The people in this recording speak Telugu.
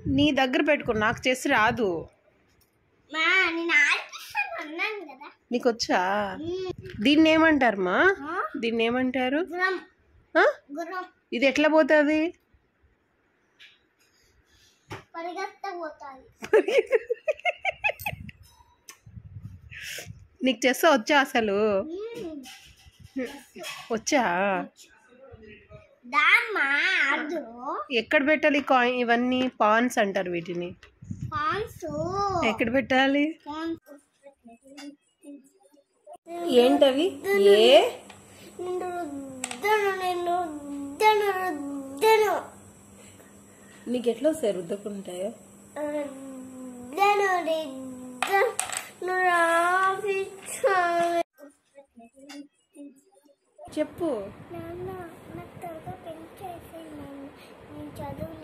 నీ దగ్గర పెట్టుకో నాకు చేసి రాదు మా నేను ఆడిపిస్తాను అన్నాను కదా నీకు వచ్చా దీన్ని ఏమంటారు మా దీన్ని ఏమంటారు గుర్రం ఆ? గుర్రం ఇది ఎట్లా పోతుంది పరిగెత్తబోతాయి నీకు చేస్తా వచ్చా అసలు వచ్చా దామ్మా ఆడు ఎక్కడ పెట్టాలి కాయిన్ ఇవన్నీ పాన్స్ అంటారు వీటిని ఫాన్స్ ఎక్కడ పెట్టాలి ఫాన్స్ ఏంటవి ఏ నిన్ను రుద్దను నిన్ను రుద్దను రుద్దను నీకు ఎట్లా వస్తాయి రుద్దకుంటాయో రుద్దను రుద్దను రాపించాలి చెప్పు నాన్న నాకు త్వరగా పెళ్లి చేసేయండి నేను చదువు